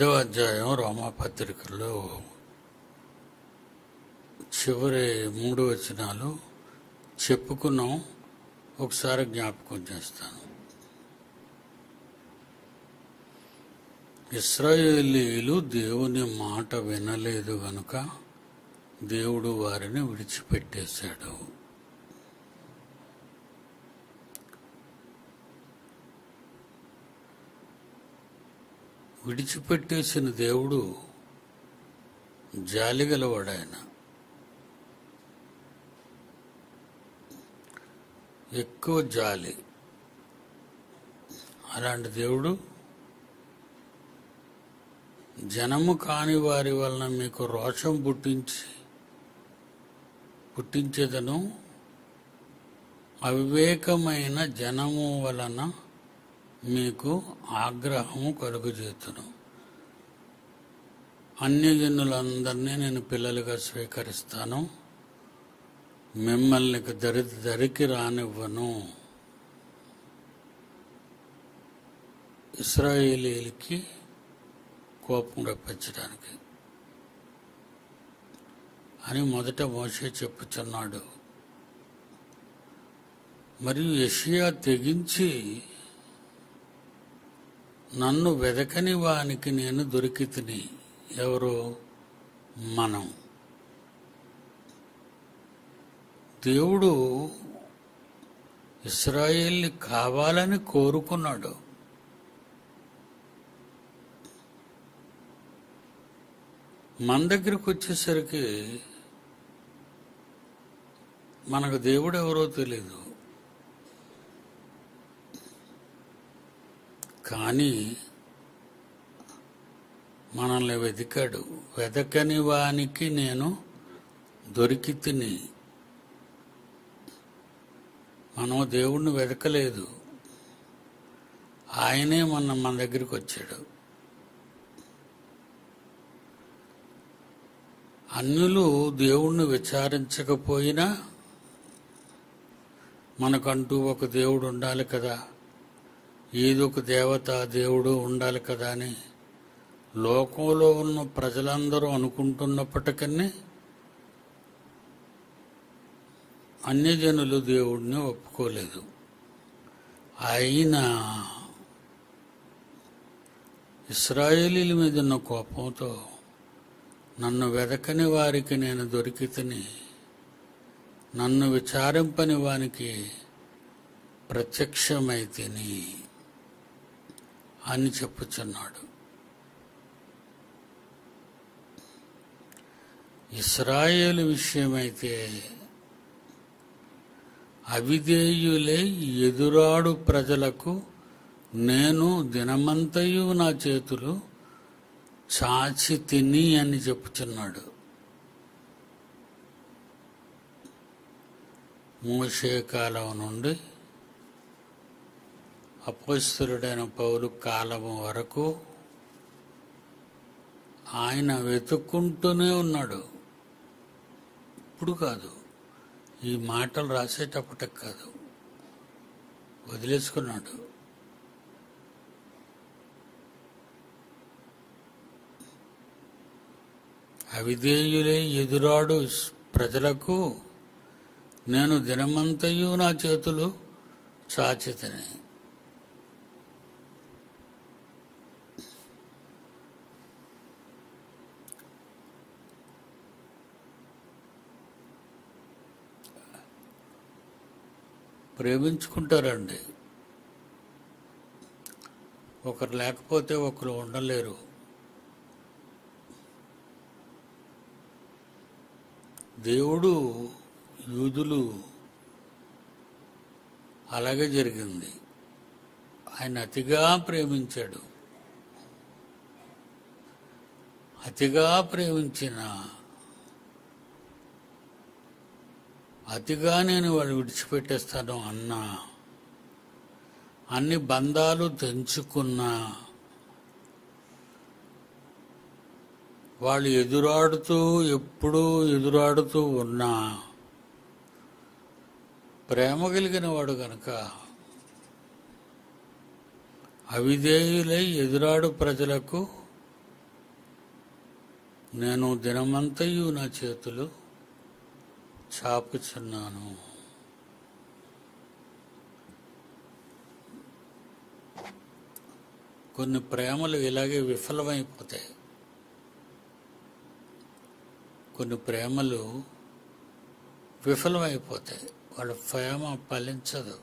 ఐదవ అధ్యాయం రోమాపత్రికలో చివరి మూడు వచనాలు చెప్పుకున్నాం ఒకసారి జ్ఞాపకం చేస్తాను ఇస్రాయేలీలు దేవుని మాట వినలేదు గనుక దేవుడు వారిని విడిచిపెట్టేశాడు విడిచిపెట్టేసిన దేవుడు జాలిగలవాడాయన ఎక్కువ జాలి అలాంటి దేవుడు జనము కాని వారి వలన మీకు రోషం పుట్టించి పుట్టించేదను అవివేకమైన జనము వలన మీకు ఆగ్రహము కలుగుచేతును అన్యజనులందరినీ నేను పిల్లలుగా స్వీకరిస్తాను మిమ్మల్ని ఇక దరి దరికి రానివ్వను ఇస్రాయేలీలకి కోపం రప్పించడానికి అని మొదట మోసే చెప్పుచున్నాడు మరియు యషియా తెగించి నన్ను వెదకని వానికి నేను దొరికి తిని ఎవరు మనం దేవుడు ఇస్రాయేల్ని కావాలని కోరుకున్నాడు మన దగ్గరికి వచ్చేసరికి మనకు దేవుడు ఎవరో తెలీదు కానీ మనల్ని వెతికాడు వెతకని వానికి నేను దొరికి తిని మనం దేవుణ్ణి వెతకలేదు ఆయనే మన మన దగ్గరికి వచ్చాడు అన్యులు దేవుణ్ణి విచారించకపోయినా మనకంటూ ఒక దేవుడు ఉండాలి కదా ఏదో ఒక దేవత దేవుడు ఉండాలి కదా అని లోకంలో ఉన్న ప్రజలందరూ అనుకుంటున్నప్పటికీ అన్యజనులు దేవుడిని ఒప్పుకోలేదు అయినా ఇస్రాయేలీల మీద ఉన్న కోపంతో నన్ను వెదకని వారికి నేను దొరికి తిని నన్ను విచారింపని వానికి ప్రత్యక్షమైతిని అని చెప్పుచున్నాడు ఇస్రాయేలు విషయమైతే అవిధేయులే ఎదురాడు ప్రజలకు నేను దినమంతయు నా చేతులు చాచి తిని అని చెప్పుచున్నాడు మోషే కాలం నుండి అపస్తుడైన పౌలు కాలం వరకు ఆయన వెతుక్కుంటూనే ఉన్నాడు ఇప్పుడు కాదు ఈ మాటలు రాసేటప్పటికి కాదు వదిలేసుకున్నాడు అవిధేయులే ఎదురాడు ప్రజలకు నేను దినమంతయు నా చేతులు చాచితని ప్రేమించుకుంటారండి ఒకరు లేకపోతే ఒకరు ఉండలేరు దేవుడు యూదులు అలాగే జరిగింది ఆయన అతిగా ప్రేమించాడు అతిగా ప్రేమించిన అతిగా నేను వాళ్ళు విడిచిపెట్టేస్తాను అన్నా అన్ని బంధాలు తెంచుకున్నా వాళ్ళు ఎదురాడుతూ ఎప్పుడూ ఎదురాడుతూ ఉన్నా ప్రేమ కలిగిన వాడు గనక అవిధేయులై ఎదురాడు ప్రజలకు నేను దినమంతయు నా చేతులు చాపుచున్నాను కొన్ని ప్రేమలు ఇలాగే విఫలమైపోతాయి కొన్ని ప్రేమలు విఫలమైపోతాయి వాళ్ళ ప్రేమ ఫలించదు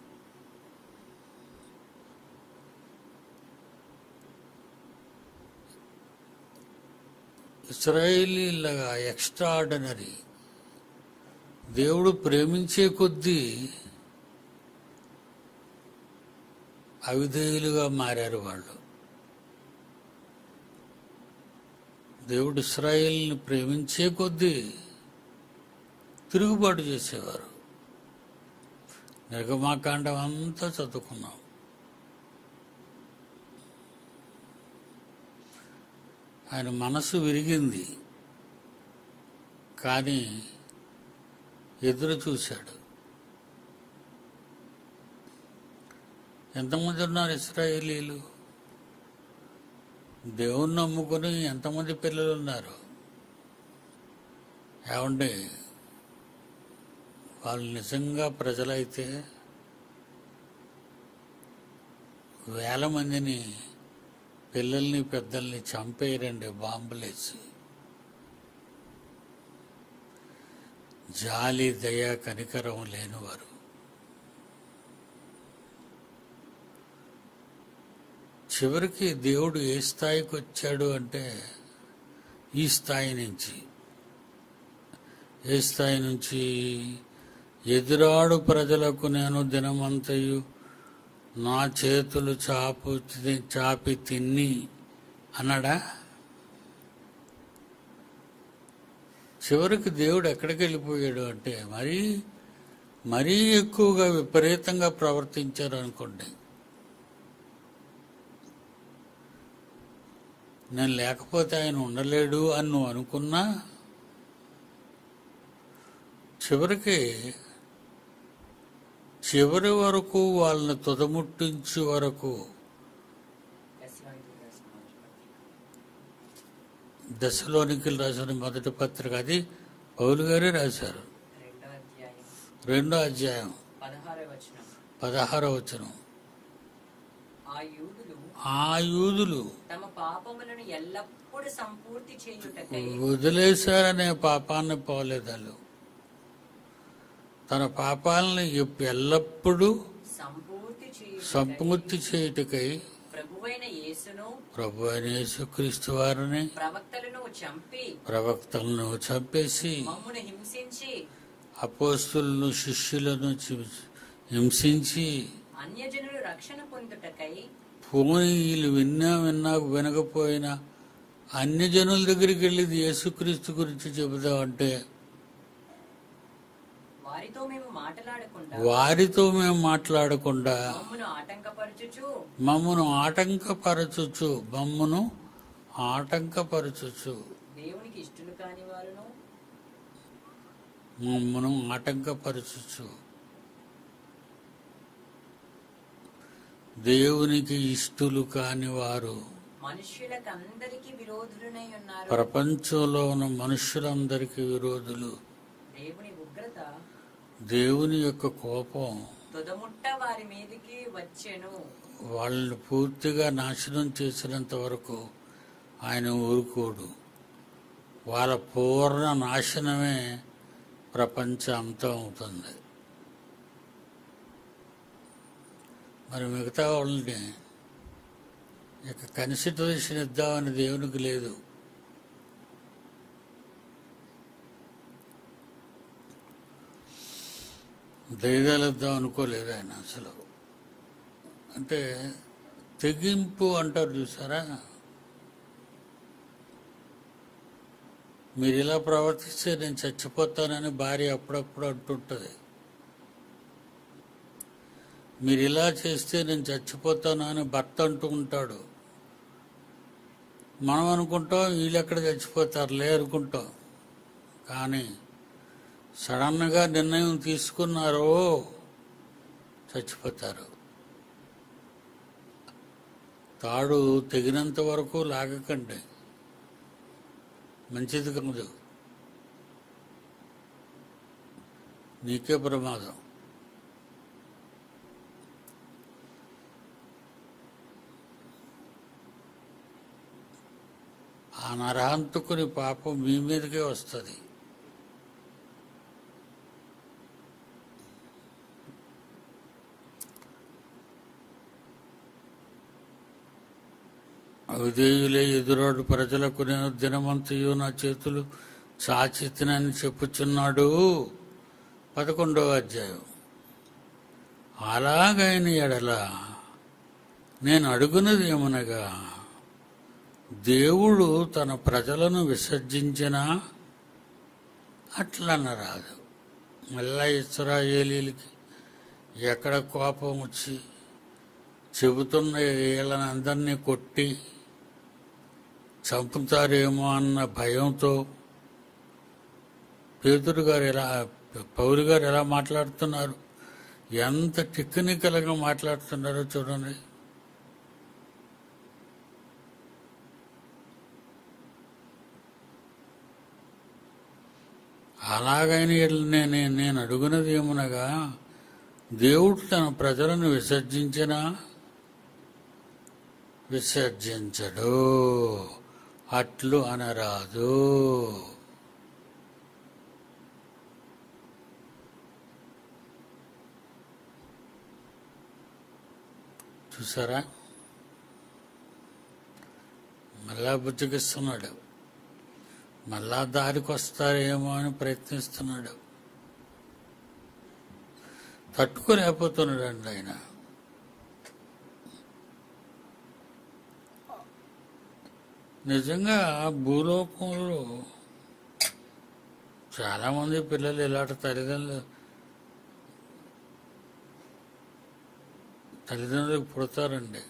ఇస్రాయేలీలాగా ఎక్స్ట్రా ఆర్డినరీ దేవుడు ప్రేమించే కొద్దీ అవిధేయులుగా మారారు వాళ్ళు దేవుడు ఇస్రాయేల్ని ప్రేమించే కొద్దీ తిరుగుబాటు చేసేవారు నిర్గమాకాండం అంతా చదువుకున్నాం ఆయన మనసు విరిగింది కానీ ఎదురు చూశాడు ఎంతమంది ఉన్నారు ఇస్రాయేలీలు దేవుణ్ణి నమ్ముకుని ఎంతమంది పిల్లలు ఉన్నారు ఏమండి వాళ్ళు నిజంగా ప్రజలైతే వేల మందిని పిల్లల్ని పెద్దల్ని చంపేయరండి బాంబులేసి జాలి దయ కనికరం లేనివారు చివరికి దేవుడు ఏ స్థాయికి వచ్చాడు అంటే ఈ స్థాయి నుంచి ఏ స్థాయి నుంచి ఎదురాడు ప్రజలకు నేను దినమంతయు నా చేతులు చాపు చాపి తిన్ని అన్నాడా చివరికి దేవుడు ఎక్కడికి వెళ్ళిపోయాడు అంటే మరీ మరీ ఎక్కువగా విపరీతంగా ప్రవర్తించారు అనుకోండి నేను లేకపోతే ఆయన ఉండలేడు అని నువ్వు అనుకున్నా చివరికి చివరి వరకు వాళ్ళని తుదముట్టించే వరకు దశలోనికి రాసిన మొదటి పత్రిక అది పౌలు గారే రాశారు రెండో అధ్యాయం రెండో అధ్యాయం పదహారో వచనం పదహారో వచనం ఆ యూదులు ఆ యూదులు తమ పాపములను ఎల్లప్పుడూ సంపూర్తి చేయుటకై వదిలేశారనే పాపాన్ని పోలేదాలు తన పాపాలని ఎప్- ఎల్లప్పుడూ సంపూర్తి చేయుటకై సంపూర్తి చేయుటకై ప్రభువైన యేసును ప్రభు అయిన యేసుక్రీస్తు వారిని ప్రవక్తలను చంపి ప్రవక్తలను చంపేసి మమ్మును హింసించి అపోస్తులను శిష్యులను చి- హింసించి అన్యజనులు రక్షణ పొందుటకై పోనీ వీళ్ళు విన్నా విన్నా వినకపోయినా అన్ని జనుల దగ్గరికి వెళ్ళి యేసుక్రీస్తు గురించి చెబుదామంటే వారితో మేము మాట్లాడకుండా వారితో మేము మాట్లాడకుండా మమ్మును ఆటంకపరచుచు మమ్మను ఆటంకపరచుచు మమ్మను ఆటంకపరచుచు దేవునికి ఇష్టలు కాని వారును మమ్మను ఆటంకపరచుచు దేవునికి ఇష్టలు కాని వారు మనుష్యులకందరికి విరోధులనై ఉన్నారు ప్రపంచంలో ఉన్న మనుషులందరికీ విరోధులు దేవుని ఉగ్రత దేవుని యొక్క కోపం తుదముట్ట వారి మీదికి వచ్చెను వాళ్ళని పూర్తిగా నాశనం చేసినంత వరకు ఆయన ఊరుకోడు వాళ్ళ పూర్ణ నాశనమే ప్రపంచ అంతం అవుతుంది మరి మిగతా వాళ్ళని ఇక కన్సిడరేషన్ ఇద్దామని దేవునికి లేదు దైదాలు ఇద్దాం అనుకోలేదు ఆయన అసలు అంటే తెగింపు అంటారు చూసారా మీరు ఇలా ప్రవర్తిస్తే నేను చచ్చిపోతానని భార్య అప్పుడప్పుడు అంటుంటుంది మీరు ఇలా చేస్తే నేను చచ్చిపోతాను అని భర్త అంటూ ఉంటాడు మనం అనుకుంటాం వీళ్ళు ఎక్కడ చచ్చిపోతారులే అనుకుంటాం కానీ సడన్గా నిర్ణయం తీసుకున్నారో చచ్చిపోతారు తాడు తెగినంత వరకు లాగకండి మంచిది కాదు నీకే ప్రమాదం ఆ నరహంతుకుని పాపం మీ మీదకే వస్తుంది అవిధేయులే ఎదురాడు ప్రజలకు నేను దినమంతయు నా చేతులు చాచితినని చెప్పుచున్నాడు పదకొండవ అధ్యాయం అలాగైన ఎడల నేను అడుగునది ఏమనగా దేవుడు తన ప్రజలను విసర్జించిన అట్లనరాదు మళ్ళా ఇస్రాయేలీలకి ఎక్కడ కోపం వచ్చి చెబుతున్న వీళ్ళని అందరినీ కొట్టి చంపుతారేమో అన్న భయంతో పేదరు గారు ఎలా పౌరు గారు ఎలా మాట్లాడుతున్నారు ఎంత టెక్నికల్గా మాట్లాడుతున్నారో చూడండి అలాగైన ఎడల నేను నేను అడుగునది ఏమునగా దేవుడు తన ప్రజలను విసర్జించిన విసర్జించడు అట్లు అనరాదు చూసారా మళ్ళా బుజ్జగిస్తున్నాడు మళ్ళా దారికి వస్తారేమో అని ప్రయత్నిస్తున్నాడు తట్టుకోలేకపోతున్నాడు అండి ఆయన నిజంగా భూలోకంలో చాలామంది పిల్లలు ఇలాంటి తల్లిదండ్రులు తల్లిదండ్రులకు పుడతారండి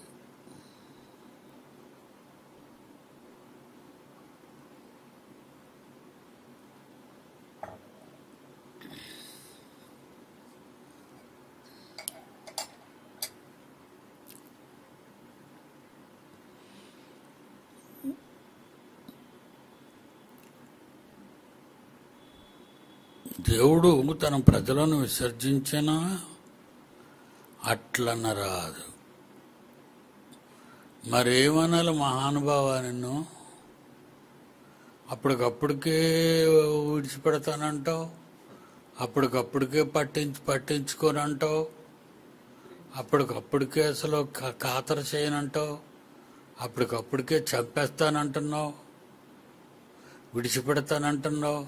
దేవుడు తన ప్రజలను విసర్జించిన అట్లనరాదు మరేమనాలి మహానుభావ నిన్ను అప్పటికప్పటికే విడిచిపెడతానంటావు అప్పటికప్పటికే పట్టించి పట్టించుకోనంటావు అప్పటికప్పటికే అసలు కా- ఖాతర చేయనంటావు అప్పటికప్పటికే చంపేస్తానంటున్నావు విడిచిపెడతానంటున్నావు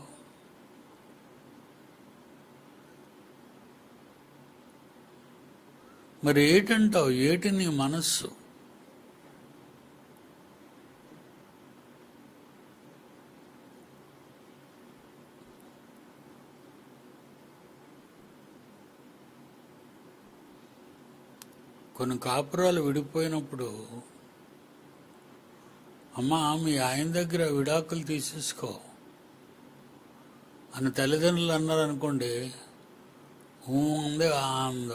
మరి ఏటంటావు ఏటి నీ మనస్సు కొన్ని కాపురాలు విడిపోయినప్పుడు అమ్మా మీ ఆయన దగ్గర విడాకులు తీసేసుకో అని తల్లిదండ్రులు అన్నారు అనుకోండి ఊ ఉంది ఆ అందు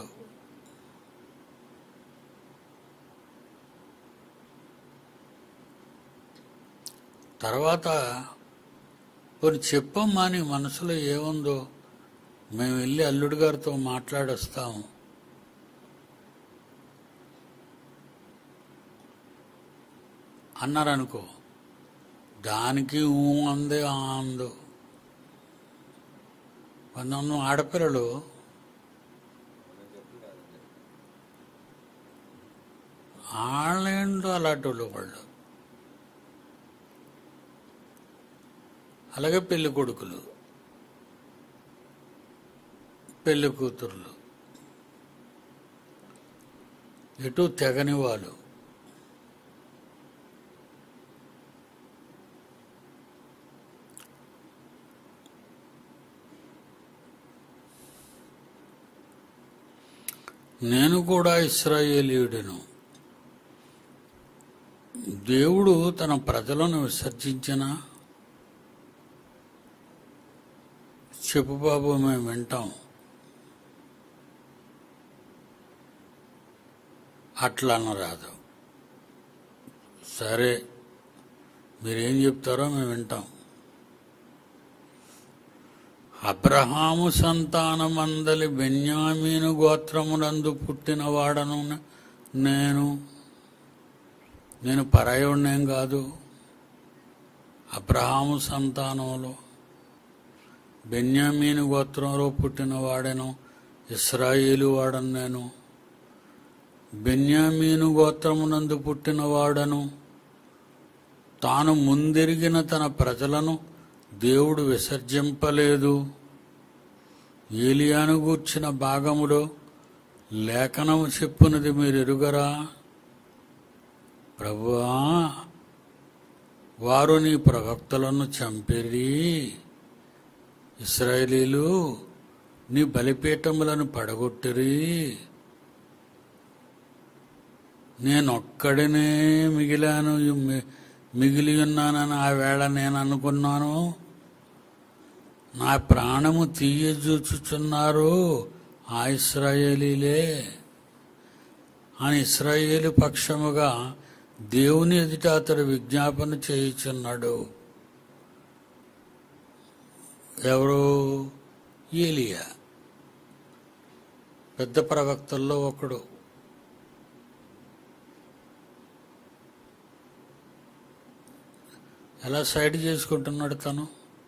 తర్వాత కొన్ని చెప్పమ్మా నీ మనసులో ఏముందో మేము వెళ్ళి అల్లుడి గారితో మాట్లాడొస్తాము అన్నారనుకో దానికి ఊ అందే ఆ అందు కొంతమంది ఆడపిల్లలు వాళ్ళేంటో అలాంటి వాళ్ళు వాళ్ళు అలాగే పెళ్లి కొడుకులు పెళ్లి కూతుర్లు ఎటు తెగని వాళ్ళు నేను కూడా ఇస్రాయేలీయుడను దేవుడు తన ప్రజలను విసర్జించిన చెప్పు బాబు మేము వింటాం అట్లా అనరాదు సరే మీరేం చెప్తారో మేము వింటాం అబ్రహాము సంతానమందలి బెన్యామీను గోత్రమునందు పుట్టినవాడను నేను నేను పరాయుణ్ణేం కాదు అబ్రహాము సంతానంలో బెన్యామీను గోత్రంలో పుట్టినవాడను ఇస్రాయేలు వాడను నేను బెన్యామీను గోత్రమునందు పుట్టినవాడను తాను ముందెరిగిన తన ప్రజలను దేవుడు విసర్జింపలేదు ఏలియాను గూర్చిన భాగములో లేఖనము చెప్పునది మీరు ఎరుగరా ప్రభువా వారు నీ ప్రవక్తలను చంపిరి ఇస్రాయేలీలు నీ బలిపీఠములను పడగొట్టిరి నేనొక్కడినే మిగిలాను మి- మిగిలి ఉన్నానని ఆ వేళ నేను అనుకున్నాను నా ప్రాణము తీయజూచుచున్నారు ఆ ఇస్రాయేలీలే అని ఇస్రాయేలు పక్షముగా దేవుని ఎదుట అతడు విజ్ఞాపన చేయుచున్నాడు ఎవరు ఏలియా పెద్ద ప్రవక్తల్లో ఒకడు ఎలా సైడ్ చేసుకుంటున్నాడు తను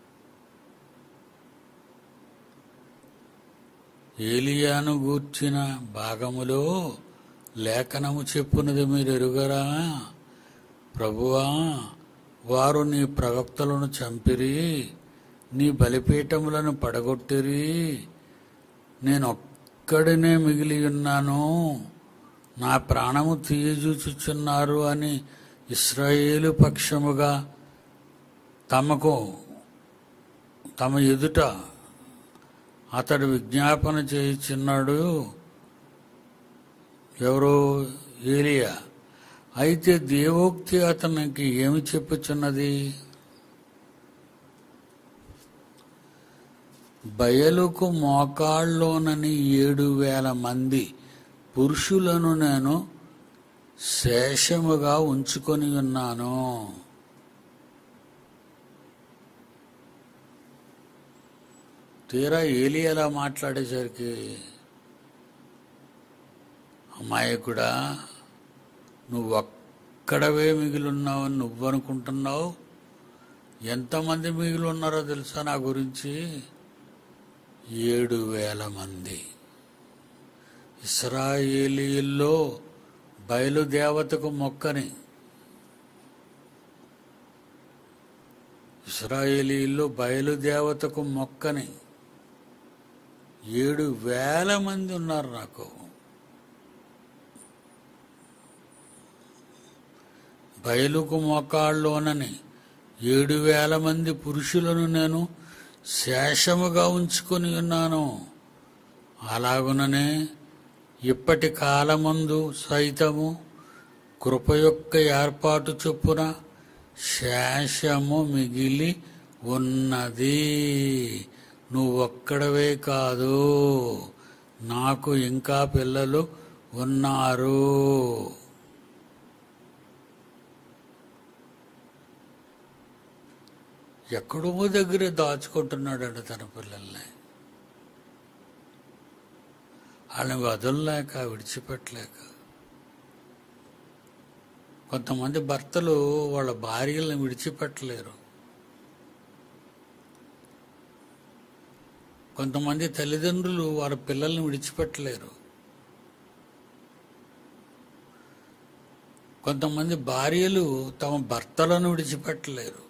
ఏలియాను గూర్చిన భాగములో లేఖనము చెప్పున్నది మీరు ఎరుగరా ప్రభువా వారు నీ ప్రవక్తలను చంపిరి నీ బలిపీఠములను పడగొట్టిరి నేను ఒక్కడినే మిగిలి ఉన్నాను నా ప్రాణము తీయజూచుచున్నారు అని ఇస్రాయేలు పక్షముగా తమకు తమ ఎదుట అతడు విజ్ఞాపన చేయుచున్నాడు ఎవరు ఏలియా అయితే దేవోక్తి అతనికి ఏమి చెప్పుచున్నది బయలుకు మోకాళ్ళలోనని ఏడు వేల మంది పురుషులను నేను శేషముగా ఉంచుకొని ఉన్నాను తీరా ఏలి అలా మాట్లాడేసరికి అమాయకుడా నువ్వు ఒక్కడవే మిగిలిన్నావని నువ్వు అనుకుంటున్నావు ఎంతమంది మిగిలి ఉన్నారో తెలుసా నా గురించి ఏడు వేల మంది ఇస్రాయేలీల్లో బయలుదేవతకు మొక్కని ఇస్రాయేలీల్లో బయలుదేవతకు మొక్కని ఏడు వేల మంది ఉన్నారు నాకు బయలుకు మోకాళ్ళలోనని ఏడు వేల మంది పురుషులను నేను శేషముగా ఉంచుకొని ఉన్నాను అలాగుననే ఇప్పటి కాలమందు సైతము కృప యొక్క ఏర్పాటు చొప్పున శేషము మిగిలి ఉన్నది నువ్వొక్కడవే కాదు నాకు ఇంకా పిల్లలు ఉన్నారు ఎక్కడో దగ్గర దాచుకుంటున్నాడంట తన పిల్లల్ని వాళ్ళని వదలలేక విడిచిపెట్టలేక కొంతమంది భర్తలు వాళ్ళ భార్యలను విడిచిపెట్టలేరు కొంతమంది తల్లిదండ్రులు వారి పిల్లల్ని విడిచిపెట్టలేరు కొంతమంది భార్యలు తమ భర్తలను విడిచిపెట్టలేరు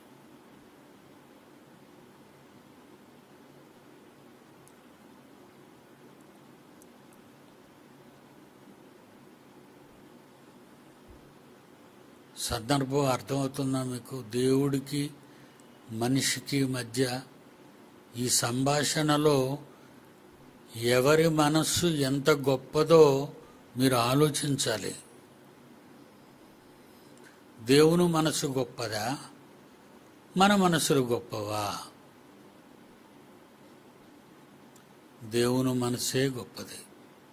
సందర్భం అర్థమవుతుందా మీకు దేవుడికి మనిషికి మధ్య ఈ సంభాషణలో ఎవరి మనస్సు ఎంత గొప్పదో మీరు ఆలోచించాలి దేవుని మనసు గొప్పదా మన మనసులు గొప్పవా దేవుని మనసే గొప్పది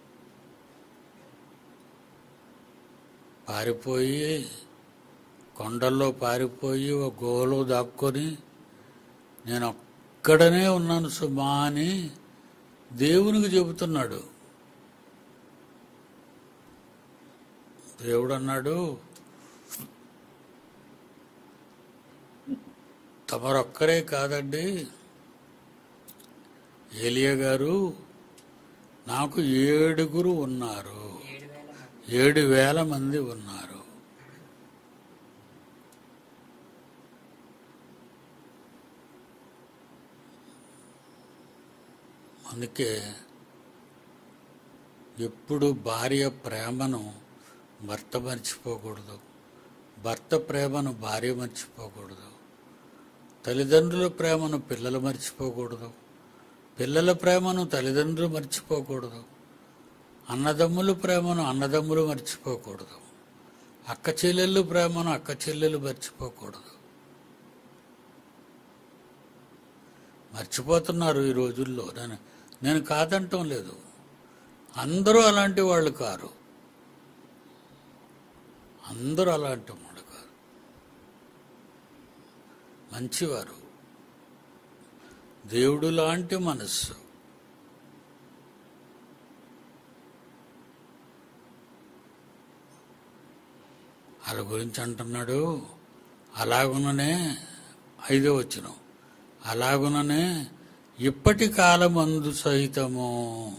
పారిపోయి కొండల్లో పారిపోయి ఒక గోలో దాక్కొని నేను ఇక్కడనే ఉన్నాను సుమా అని దేవునికి చెబుతున్నాడు దేవుడు అన్నాడు తమరొక్కరే కాదండి ఏలియా గారు నాకు ఏడుగురు ఉన్నారు ఏడు వేల మంది ఏడు వేల మంది ఉన్నారు అందుకే ఎప్పుడు భార్య ప్రేమను భర్త మర్చిపోకూడదు భర్త ప్రేమను భార్య మర్చిపోకూడదు తల్లిదండ్రుల ప్రేమను పిల్లలు మర్చిపోకూడదు పిల్లల ప్రేమను తల్లిదండ్రులు మర్చిపోకూడదు అన్నదమ్ముల ప్రేమను అన్నదమ్ములు మర్చిపోకూడదు అక్క చెల్లెళ్ళు ప్రేమను అక్క చెల్లెలు మర్చిపోకూడదు మర్చిపోతున్నారు ఈ రోజుల్లో నేను నేను కాదంటం లేదు అందరూ అలాంటి వాళ్ళు కారు అందరూ అలాంటి వాళ్ళు కారు మంచివారు దేవుడు లాంటి మనస్సు వాళ్ళ గురించి అంటున్నాడు అలాగుననే ఐదో వచ్చిన అలాగుననే ఇప్పటి కాలమందు సహితము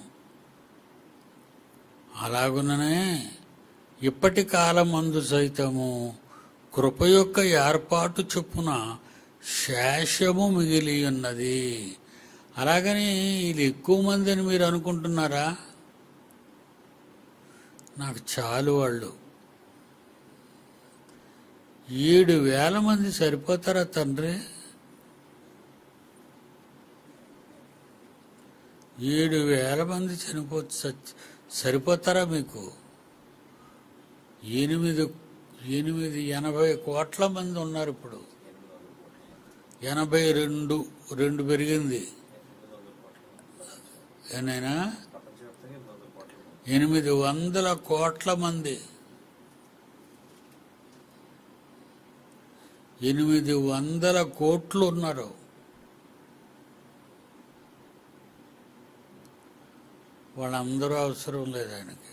అలాగుననే ఇప్పటి కాలమందు సైతము కృప యొక్క ఏర్పాటు చొప్పున శేషము మిగిలి ఉన్నది అలాగని వీళ్ళు ఎక్కువ మంది అని మీరు అనుకుంటున్నారా నాకు చాలు వాళ్ళు ఏడు వేల మంది సరిపోతారా తండ్రి ఏడు వేల మంది చనిపో సచ్- సరిపోతారా మీకు ఎనిమిది ఎనిమిది ఎనభై కోట్ల మంది ఉన్నారు ఇప్పుడు ఎనభై రెండు రెండు పెరిగింది ఏనైనా ఎనిమిది వందల కోట్ల మంది ఎనిమిది వందల కోట్లు ఉన్నారు వాళ్ళందరూ అవసరం లేదు ఆయనకి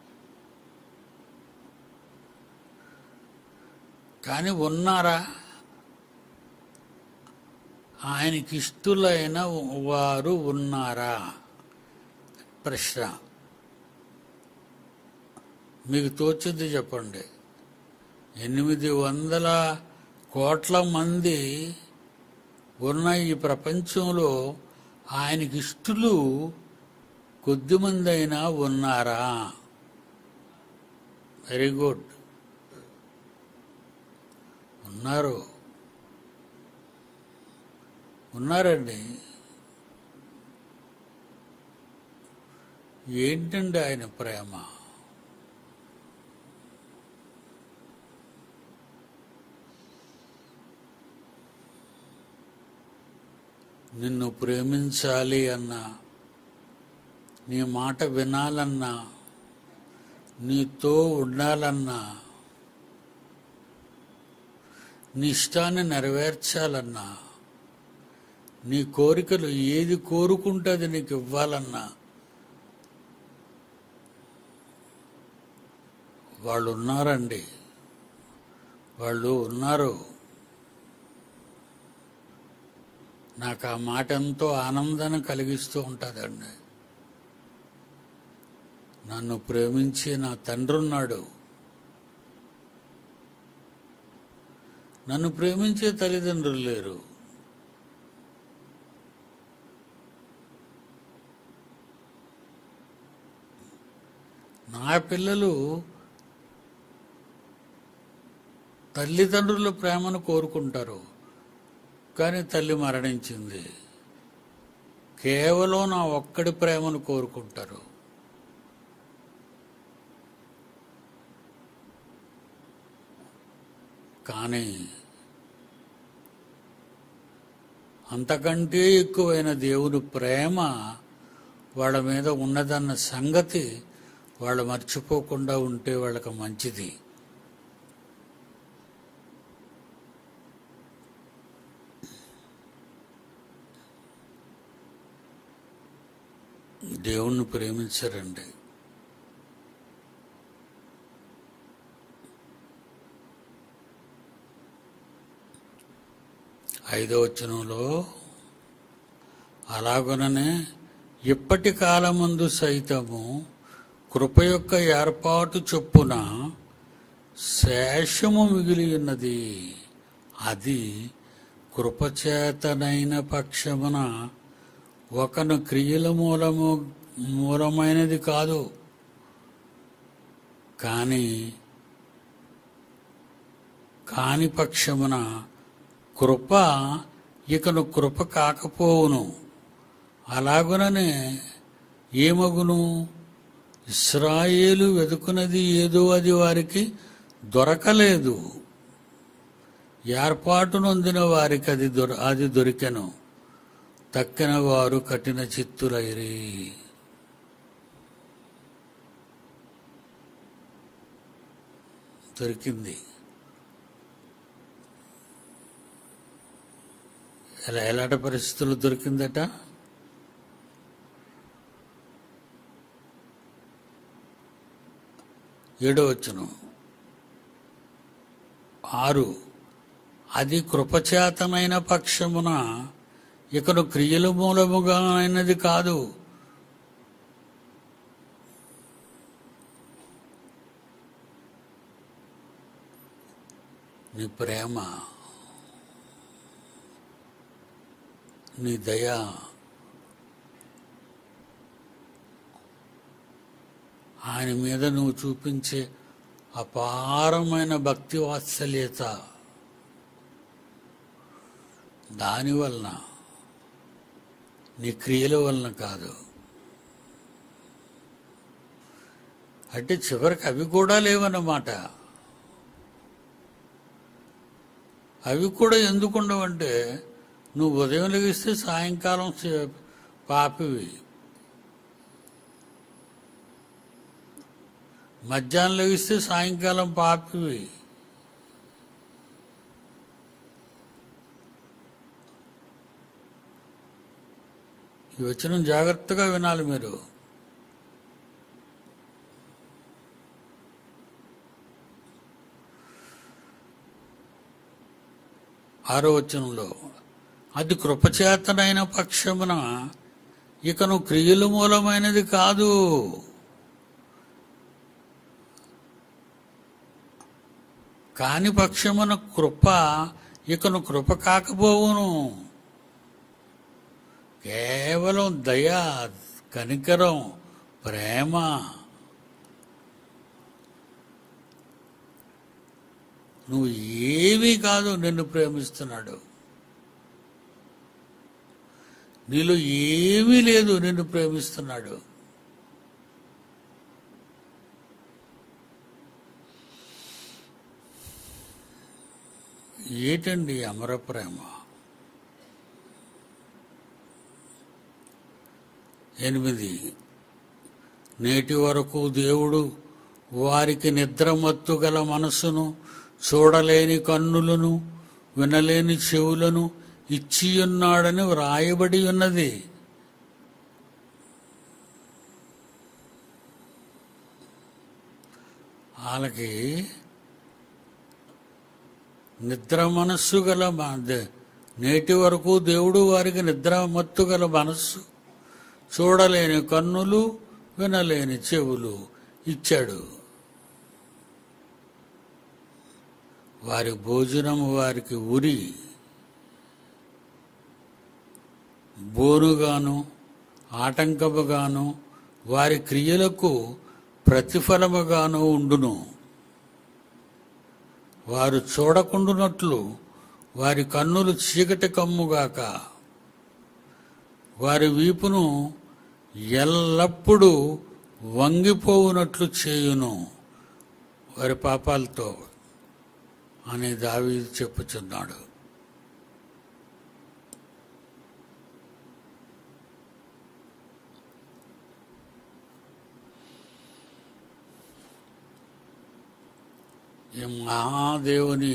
కానీ ఉన్నారా ఆయనకి ఇష్టలైన వారు ఉన్నారా ప్రశ్న మీకు తోచింది చెప్పండి ఎనిమిది వందల కోట్ల మంది ఉన్న ఈ ప్రపంచంలో ఆయనకి ఇష్టలు కొద్దిమంది అయినా ఉన్నారా వెరీ గుడ్ ఉన్నారు ఉన్నారండి ఏంటండి ఆయన ప్రేమ నిన్ను ప్రేమించాలి అన్నా నీ మాట వినాలన్నా నీతో ఉండాలన్నా నీ ఇష్టాన్ని నెరవేర్చాలన్నా నీ కోరికలు ఏది కోరుకుంటే అది నీకు ఇవ్వాలన్నా వాళ్ళు ఉన్నారండి వాళ్ళు ఉన్నారు నాకు ఆ మాట ఎంతో ఆనందాన్ని కలిగిస్తూ ఉంటుందండి నన్ను ప్రేమించి నా తండ్రి ఉన్నాడు నన్ను ప్రేమించే తల్లిదండ్రులు లేరు నా పిల్లలు తల్లిదండ్రుల ప్రేమను కోరుకుంటారు కానీ తల్లి మరణించింది కేవలం నా ఒక్కడి ప్రేమను కోరుకుంటారు కానీ అంతకంటే ఎక్కువైన దేవుని ప్రేమ వాళ్ళ మీద ఉన్నదన్న సంగతి వాళ్ళు మర్చిపోకుండా ఉంటే వాళ్ళకి మంచిది దేవుణ్ణి ప్రేమించరండి ఐదో వచనంలో అలాగుననే ఇప్పటి కాలమందు సైతము కృప యొక్క ఏర్పాటు చొప్పున శేషము మిగిలి ఉన్నది అది కృపచేతనైన పక్షమున ఒకను క్రియల మూలము మూలమైనది కాదు కానీ కాని పక్షమున కృప ఇకను కృప కాకపోవును అలాగుననే ఏమగును ఇస్రాయేలు వెతుకున్నది ఏదో అది వారికి దొరకలేదు ఏర్పాటు నొందిన వారికి అది దొర అది దొరికెను తక్కిన వారు కఠిన చిత్తులైరి దొరికింది ఎలా ఎలాంటి పరిస్థితులు దొరికిందట ఏడో వచ్చును ఆరు అది కృపచేతమైన పక్షమున ఇకను క్రియల మూలముగా అయినది కాదు నీ ప్రేమ నీ దయ ఆయన మీద నువ్వు చూపించే అపారమైన భక్తి వాత్సల్యత దానివలన నీ క్రియల వలన కాదు అంటే చివరికి అవి కూడా లేవన్నమాట అవి కూడా ఎందుకు ఉండవంటే నువ్వు ఉదయం లెగిస్తే సాయంకాలం చే- పాపివి మధ్యాహ్నం లెగిస్తే సాయంకాలం పాపివి ఈ వచనం జాగ్రత్తగా వినాలి మీరు ఆరో వచనంలో అది కృపచేతనైన పక్షమున ఇకను క్రియల మూలమైనది కాదు కాని పక్షమున కృప ఇకను కృప కాకపోవును కేవలం దయ కనికరం ప్రేమ నువ్వు ఏమీ కాదు నిన్ను ప్రేమిస్తున్నాడు నీలో ఏమీ లేదు నిన్ను ప్రేమిస్తున్నాడు ఏటండి అమర ప్రేమ ఎనిమిది నేటి వరకు దేవుడు వారికి నిద్రమత్తు గల మనస్సును చూడలేని కన్నులను వినలేని చెవులను ఇచ్చియున్నాడని వ్రాయబడి ఉన్నది వాళ్ళకి నిద్ర మనస్సు గల మ- దే- నేటి వరకు దేవుడు వారికి నిద్ర మత్తు గల మనస్సు చూడలేని కన్నులు వినలేని చెవులు ఇచ్చాడు వారి భోజనము వారికి ఉరి బోనుగాను ఆటంకముగాను వారి క్రియలకు ప్రతిఫలముగాను ఉండును వారు చూడకుండునట్లు వారి కన్నులు చీకటి కమ్ముగాక వారి వీపును ఎల్లప్పుడూ వంగిపోవునట్లు చేయును వారి పాపాలతో అని దావీదు చెప్పుచున్నాడు ఈ మహాదేవుని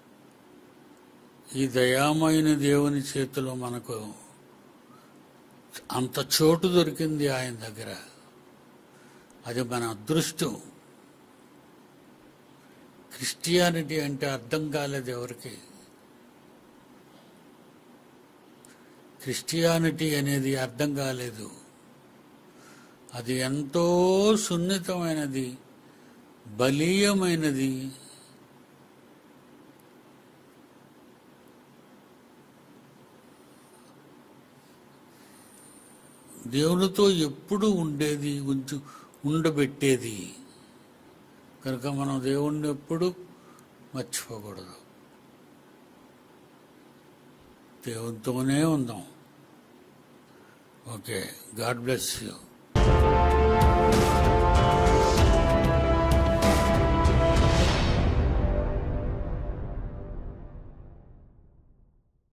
ఈ దయామైన దేవుని చేతిలో మనకు అంత చోటు దొరికింది ఆయన దగ్గర అది మన అదృష్టం క్రిస్టియానిటీ అంటే అర్థం కాలేదు ఎవరికి క్రిస్టియానిటీ అనేది అర్థం కాలేదు అది ఎంతో సున్నితమైనది బలీయమైనది దేవునితో ఎప్పుడు ఉండేది ఉంచు ఉండబెట్టేది కనుక మనం దేవుణ్ణి ఎప్పుడు మర్చిపోకూడదు దేవునితోనే ఉందాం ఓకే గాడ్ బ్లెస్ యూ